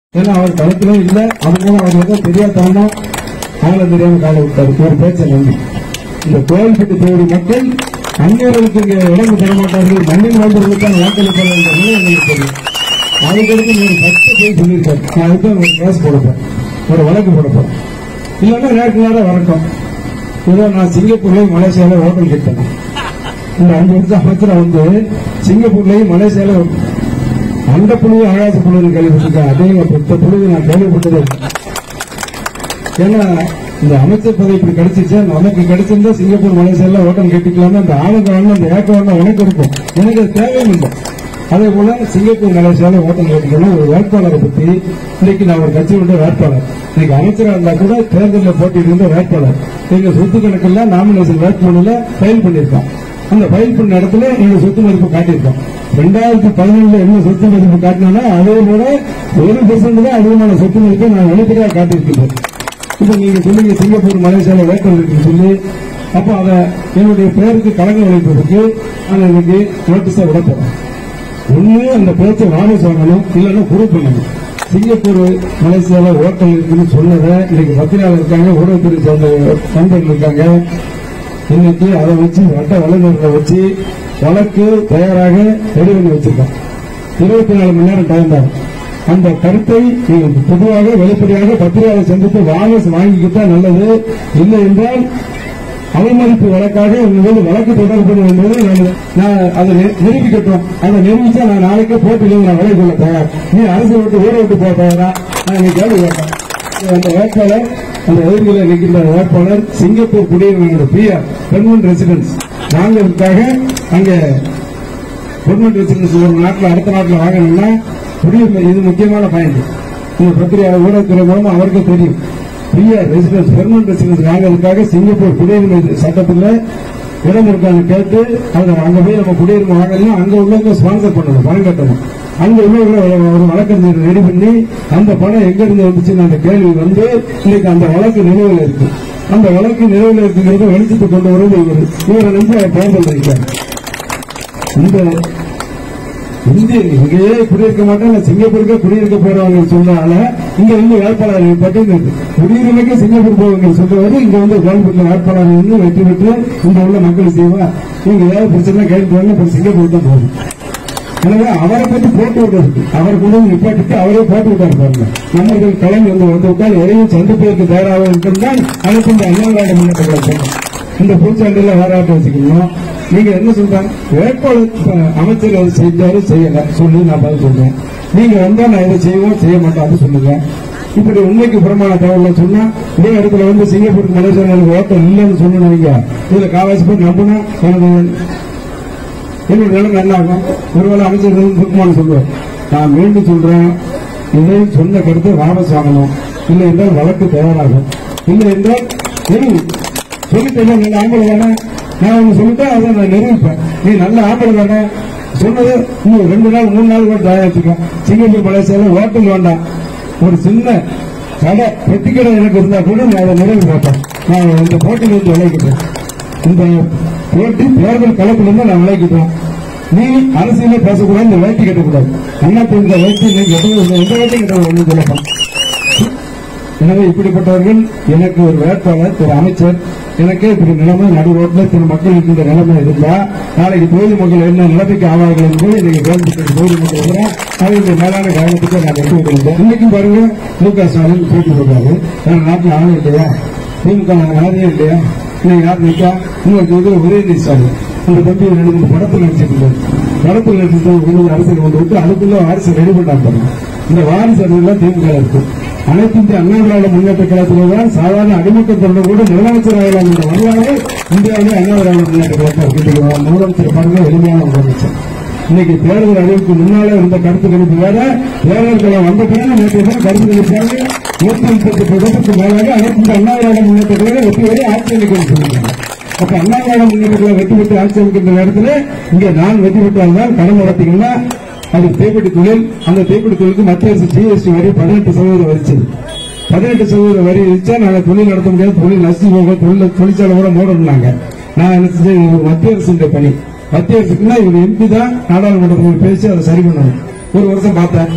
ஏன்னா அவர் களத்திலே இல்ல அதனால அவர் ஏதோ தெரியாதவனா அவங்கள தெரியாம காலை விட்டாரு ஒரு பேச்சை நம்பி இந்த கோயில்பட்டி தொகுதி மக்கள் அந்நியர்களுக்கு இங்க இடம் தர மாட்டார்கள் மண்ணில் வாழ்ந்தவர்களுக்கான வாக்களிப்பார்கள் என்ற நிலை எங்களுக்கு தெரியும் அதுக்கடுத்து நீங்க பத்து பேர் சொல்லியிருக்காரு நான் அதுக்கு ஒரு கேஸ் போடப்பேன் ஒரு வழக்கு போடப்பேன் இல்லைன்னா நேற்று நேரம் வரட்டும் இதோ நான் சிங்கப்பூர்லயும் மலேசியால ஹோட்டல் கட்டேன் இந்த அஞ்சு வருஷம் அமைச்சர் வந்து சிங்கப்பூர்லயும் மலேசியால அந்த புழுவு ஆகாச புழுன்னு கேள்விப்பட்டிருக்கேன் அதே பெத்த புழுவு நான் கேள்விப்பட்டது இல்லை. ஏன்னா இந்த அமைச்சர் பதவி இப்படி கிடைச்சிச்சு நமக்கு கிடைச்சிருந்தா சிங்கப்பூர் மலேசியால ஹோட்டல் கட்டிக்கலாம் அந்த ஆளுங்க வேணும் அந்த ஏக்கம் வேணும் உனக்கு இருக்கும் எனக்கு அது தேவையும் இல்லை அதே போல சிங்கப்பூர் மலேசியால ஹோட்டல் கட்டிக்கணும் ஒரு வேட்பாளரை பத்தி இன்னைக்கு நான் ஒரு கட்சியோட வேட்பாளர் இன்னைக்கு அமைச்சரா இருந்தா கூட தேர்தலில் போட்டியிடுகின்ற வேட்பாளர் எங்க சொத்து கணக்கெல்லாம் நாமினேஷன் வேட்புமனுல ஃபைல் பண்ணியிருக்கோம் அந்த ஃபைல் பண்ண இடத்துல எங்க சொத்து மதிப்பு காட்டியிருக்கோம் ரெண்டாயிரத்தி பதினேழுல என்ன சொத்து மதிப்பு காட்டினா அதே போல ஒரு பெர்சன்ட் தான் அதிகமான சொத்து மதிப்பை நான் வெளிப்படையாக காட்டியிருக்கிறேன் இப்ப நீங்க சொன்னீங்க சிங்கப்பூர் மலேசியால வேட்டம் இருக்குன்னு சொல்லி அப்ப அத என்னுடைய பேருக்கு கலங்க வைப்பதற்கு நான் இன்னைக்கு நோட்டீஸா விட போறேன் ஒண்ணு அந்த பேச்சை வாபஸ் வாங்கணும் இல்லைன்னா ப்ரூவ் பண்ணணும் சிங்கப்பூர் மலேசியால ஹோட்டல் இருக்குன்னு சொன்னதை இன்னைக்கு பத்திரிகையாளர் இருக்காங்க ஊடகத்துறை சேர்ந்த நண்பர்கள் இருக்காங்க இன்னைக்கு அதை வச்சு சட்ட வல்லுநர்களை வச்சு வழக்கு தயாராக ரெடி பண்ணி வச்சிருக்கோம் இருபத்தி நாலு மணி நேரம் டைம் தான் அந்த கருத்தை நீங்கள் பொதுவாக வெளிப்படையாக பத்திரிகையாளர் சந்தித்து வாபஸ் வாங்கிக்கிட்டா நல்லது இல்லை என்றால் அவமதிப்பு வழக்காக உங்க மீது வழக்கு தொடரப்படும் என்பதை நான் நான் அதை நி- நிரூபிக்கட்டும் அதை நிரூபிச்சா நான் நாளைக்கே போட்டியில் நான் விலை கொள்ள தயார் நீ அரசு விட்டு ஊரை விட்டு போக தயாரா நான் இன்னைக்கு கேள்வி கேட்டேன் அந்த வேட்பாளர் அந்த எதிர்களை நிற்கின்ற வேட்பாளர் சிங்கப்பூர் குடியுரிமையோட பிஆர் பெர்மனன்ட் ரெசிடென்ஸ் வாங்குறதுக்காக அங்க பெர்மனன்ட் ரெசிடென்ஸ் ஒரு நாட்டில் அடுத்த நாட்டில் வாங்கணும்னா குடியுரிமை இது முக்கியமான பாயிண்ட் இந்த பத்திரிகை ஊடகத்துறை மூலமா அவருக்கு தெரியும் பிஆர் ரெசிடென்ஸ் பெர்மனன்ட் ரெசிடென்ஸ் வாங்குறதுக்காக சிங்கப்பூர் குடியுரிமை சட்டத்தில் இடம் இருக்கான்னு கேட்டு அதை அங்க போய் நம்ம குடியுரிமை வாங்கலாம் அங்க உள்ளவங்க ஸ்பான்சர் பண்ணணும் பணம் கட்டணும் அங்க உள்ளவங்க ஒரு- ஒரு வழக்கறிஞர் ரெடி பண்ணி அந்த பணம் எங்க இருந்து வந்துச்சுன்னு அந்த கேள்வி வந்து இன்னைக்கு அந்த வழக்கு நிலுவையில் இருக்கு அந்த வழக்கு நிலுவையில் இருக்குங்கிறத வெளிச்சத்துக்கு கொண்டு வருவது இவர் இவரை நம்பி அவர் தேர்தல் வைக்கிறார் இந்த இந்திய இங்கேயே குடியிருக்க மாட்டேன் நான் சிங்கப்பூருக்கே குடியிருக்க போறவங்க சொன்னால இங்க வந்து வேட்பாளர் பற்றி குடியுரிமைக்கு சிங்கப்பூர் போவங்க சொல்றவரு இங்க வந்து கோயம்புத்தூர்ல வேட்பாளர் வந்து வெற்றி பெற்று இங்க உள்ள மக்கள் செய்வா நீங்க ஏதாவது பிரச்சனை கைது பண்ணி அப்புறம் சிங்கப்பூர் தான் போகும் எனவே அவரை பற்றி போட்டு விடுறது அவர் கூட நிப்பாட்டிட்டு அவரே போட்டு விட்டாரு பாருங்க நம்மர்கள் கலைஞர் வந்து வந்து விட்டால் எதையும் சந்திப்பதற்கு தயாராக இருக்கின்றால் அனைத்து இந்த அண்ணாவிராட முன்னேற்ற கழகம் இந்த பூச்சாண்டில வேறாட்ட வச்சுக்கணும் நீங்க என்ன சொல்றாங்க வேட்பாளர் இப்ப அமைச்சர் அதை செஞ்சாரு செய்யல சொல்லி நான் பதில் சொல்றேன் நீங்க வந்தா நான் இதை செய்வோம் செய்ய மாட்டோம் அது சொல்லுங்க இப்படி உண்மைக்கு புறமான தகவல் சொன்னா இதே இடத்துல வந்து சிங்கப்பூருக்கு மலேசியாவுக்கு ஓட்டம் இல்லைன்னு சொன்னீங்க இதுல காவாசி போய் நம்பினா எனக்கு என்னுடைய நிலைமை என்ன ஆகும் ஒருவேளை அமைச்சர் சுக்குமான் சொல்லுவார் நான் மீண்டும் சொல்றேன் இதை சொன்ன கருத்தை வாபஸ் வாங்கணும் இல்லை என்றால் வழக்கு தயாராகும் இல்லை என்றால் நிறுவு சொல்லிட்டு இல்லை, நல்ல ஆம்பளை தானே நான் ஒன்று சொல்லிட்டேன் அதை நான் நிரூபிப்பேன் நீ நல்ல ஆம்பளை தானே சொன்னது இன்னும் ரெண்டு நாள் மூணு நாள் கூட தயாரிச்சுக்கோ சிங்கப்பூர் மலேசியாவில் ஹோட்டல் வேண்டாம் ஒரு சின்ன கடை பெட்டி கடை எனக்கு இருந்தா கூட நான் அதை நிறைவு பார்ப்பேன் நான் இந்த போட்டியில் வந்து விளைவிக்கிறேன் இந்த போட்டி தேர்தல் களத்திலிருந்து நான் விளைவிக்கிறேன் நீ அரசியலே பேசக்கூடாது இந்த வேட்டி கட்டக்கூடாது அண்ணா இந்த வேட்டி நீங்க எந்த வேட்டி கட்ட ஒன்று சொல்லப்போம் எனவே இப்படிப்பட்டவர்கள் எனக்கு ஒரு வேட்பாளர் ஒரு அமைச்சர் எனக்கே இப்படி நிலைமை நடு ரோட்ல சில மக்கள் இருக்கின்ற நிலைமை இருந்தா நாளைக்கு தொகுதி மக்கள் என்ன நிலைமைக்கு ஆவார்கள் என்பது இன்னைக்கு கோயம்புத்தூர் தொகுதி மக்கள் இருக்கிற அவருடைய மேலான கவனத்துக்கு நான் எடுத்து விட்டுருந்தேன் இன்னைக்கும் பாருங்க மு க ஸ்டாலின் போட்டி போடுறாரு ஏன்னா நாட்டில் ஆளும் இல்லையா திமுக யாரையும் இல்லையா இன்னைக்கு யார் நிற்கா இன்னொரு இது உதயநிதி ஸ்டாலின் இந்த தம்பி ரெண்டு மூணு படத்தில் நடிச்சிருக்காரு படத்தில் நடிச்சிட்டு இன்னொரு அரசியல் கொண்டு விட்டு அதுக்குள்ள வாரிசு ரெடி பண்ணாங்க இந்த வாரிசு எல்லாம் திமுக இருக்கு அனைத்து இந்திய அண்ணா திராவிட முன்னேற்ற கழகத்தில் தான் சாதாரண அடிமக்கள் தொண்டர் கூட முதலமைச்சர் ஆகலாம் என்ற வரலாறு இந்தியாவிலே அண்ணா திராவிட முன்னேற்ற கழகம் இருக்கின்றது முதலமைச்சர் பாருங்க எளிமையான முதலமைச்சர் இன்னைக்கு தேர்தல் அறிவிப்பு முன்னாலே இருந்த கருத்து கணிப்பு வேற தேர்தல் காலம் வந்த பிறகு நேற்று தினம் கருத்து கணிப்பாங்க நூத்தி முப்பத்தி இடத்துக்கு மேலாக அனைத்து இந்திய அண்ணா திராவிட முன்னேற்ற கழகம் வெற்றி வரை ஆட்சி அமைக்க சொல்லுங்க அப்ப அண்ணா திராவிட முன்னேற்ற கழகம் வெற்றி பெற்று ஆட்சி அமைக்கின்ற நேரத்தில் இங்க நான் வெற்றி பெற்றால்தான் கடன் நடத்தீங்கன்னா அது தேய்ப்படி தொழில் அந்த தேய்ப்படி தொழிலுக்கு மத்திய அரசு ஜிஎஸ்டி வரி பதினெட்டு சதவீதம் வரிச்சது பதினெட்டு சதவீதம் வரி விதிச்சா நாங்க தொழில் நடத்த முடியாது தொழில் நஷ்டி போகும் தொழில் தொழிற்சாலை கூட மூடணும்னாங்க நான் என்ன செஞ்சேன் இது ஒரு மத்திய அரசுடைய பணி மத்திய அரசுக்குன்னா இவர் எம்பி தான் நாடாளுமன்றத்தில் பேசி அதை சரி பண்ணணும் ஒரு வருஷம் பார்த்தேன்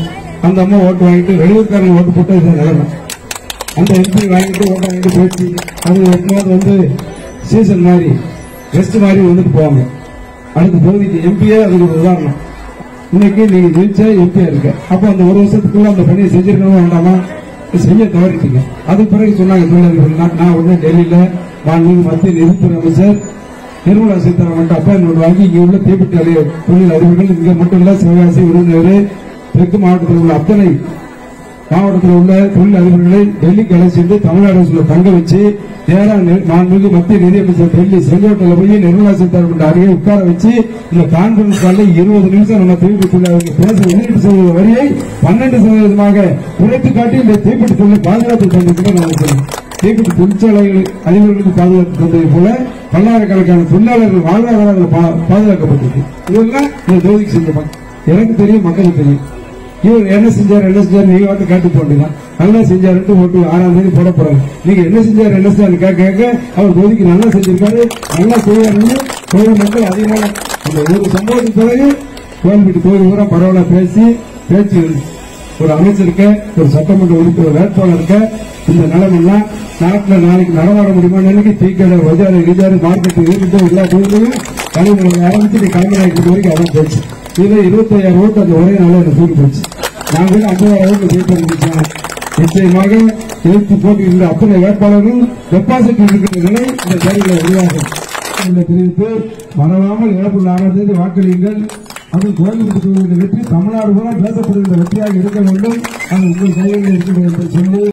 அந்த அம்மா ஓட்டு வாங்கிட்டு வெளியூர்காரங்க ஓட்டு போட்டு இது நிலைமை அந்த எம்பி வாங்கிட்டு ஓட்டு வாங்கிட்டு போயிடுச்சு அது எப்போது வந்து சீசன் மாதிரி ரெஸ்ட் மாதிரி வந்துட்டு போவாங்க அடுத்த தொகுதிக்கு எம்பியே அதுக்கு ஒரு உதாரணம் இன்னைக்கு நீங்க ஜெயிச்சா எம்பியா இருக்க அப்ப அந்த ஒரு வருஷத்துக்குள்ள அந்த பணியை செஞ்சிருக்கணும் வேண்டாமா செய்ய தவறிட்டீங்க அதுக்கு பிறகு சொன்னாங்க தொழிலாளர்கள் நான் நான் உடனே டெல்லியில மாண்புமிகு மத்திய நிதித்துறை அமைச்சர் நிர்மலா சீதாராமன் அப்பாயின்மெண்ட் வாங்கி இங்க உள்ள தீப்பெட்டி அலைய தொழில் அதிபர்கள் இங்க மட்டும் இல்ல சிவகாசி விருதுநகர் தெற்கு மாவட்டத்தில் உள்ள அத்தனை மாவட்டத்தில் உள்ள தொழில் அதிபர்களை டெல்லிக்கு அழைத்து சென்று தமிழ்நாடு அரசுல தங்க வச்சு நேரா நெ- மாண்புமிகு மத்திய நிதியமைச்சர் டெல்லி செங்கோட்டையில போய் நிர்மலா சீதாராமன் அருகே உட்கார வச்சு இந்த கான்பரன்ஸ் காலில் இருபது நிமிஷம் நம்ம தீர்ப்பு தொழிலாளர்கள் பேச வெளியீட்டு சதவீத வரியை பன்னெண்டு சதவீதமாக குறைத்து காட்டி இந்த தீப்பெட்டி தொழில் பாதுகாப்பு தந்ததுக்கு நம்ம சொல்லணும் தீப்பெட்டி தொழிற்சாலைகள் அதிபர்களுக்கு பாதுகாப்பு தந்ததை போல பல்லாயிரக்கணக்கான தொழிலாளர்கள் வாழ்வாதாரங்கள் பா- பாதுகாக்கப்பட்டிருக்கு இதெல்லாம் இந்த தொகுதிக்கு செஞ்ச மக்கள். எனக்கு தெரியும் மக்களுக்கு தெரியும் இவர் என்ன செஞ்சார் என்ன செஞ்சார் நீங்க வந்து கேட்டு போட்டுதான் நல்லா செஞ்சாருன்ட்டு ஓட்டு ஆறாம் தேதி போட போறாங்க நீங்க என்ன செஞ்சார் என்ன செஞ்சாரு கேட்க கேட்க அவர் தொகுதிக்கு நல்லா செஞ்சிருக்காரு நல்லா செய்வாருன்னு கோயில் மக்கள் அதிகமான அந்த ஒரு சம்பவத்துக்கு பிறகு கோயில்பட்டி கோயில் பூரா பரவாயில்ல பேசி பேச்சு ஒரு அமைச்சர் இருக்க ஒரு சட்டமன்ற உறுப்பினர் வேட்பாளர் இருக்க இந்த நிலைமெல்லாம் நாட்டில் நாளைக்கு நடமாட முடியுமா நினைக்க தீக்கடை பஜாரு கிஜாரு மார்க்கெட் இருக்கிட்ட எல்லா தொழிலையும் கலைஞரை ஆரம்பிச்சு நீ கலைஞராக்கிட்டு வரைக்கும் அதான் போச்சு இதுல இருபத்தாயிரம் ஓட்டு அந்த ஒரே நாள் எனக்கு தூக்கி போச்சு நாங்கள் ஐம்பதாயிரம் ஓட்டு ஜெயித்து இருந்துச்சாங்க நிச்சயமாக எதிர்த்து போட்டியிருந்த அத்தனை வேட்பாளர்களும் டெபாசிட் இருக்கிற நிலை இந்த தேர்தலில் உருவாகும் என்று தெரிவித்து மறவாமல் ஏப்ரல் ஆறாம் தேதி வாக்களியுங்கள் அது கோயம்புத்தூர் தொகுதியின் வெற்றி தமிழ்நாடு பூரா பேசப்படுகின்ற வெற்றியாக இருக்க வேண்டும் அது உங்கள் கையில் இருக்கிறது என்று சொல்லி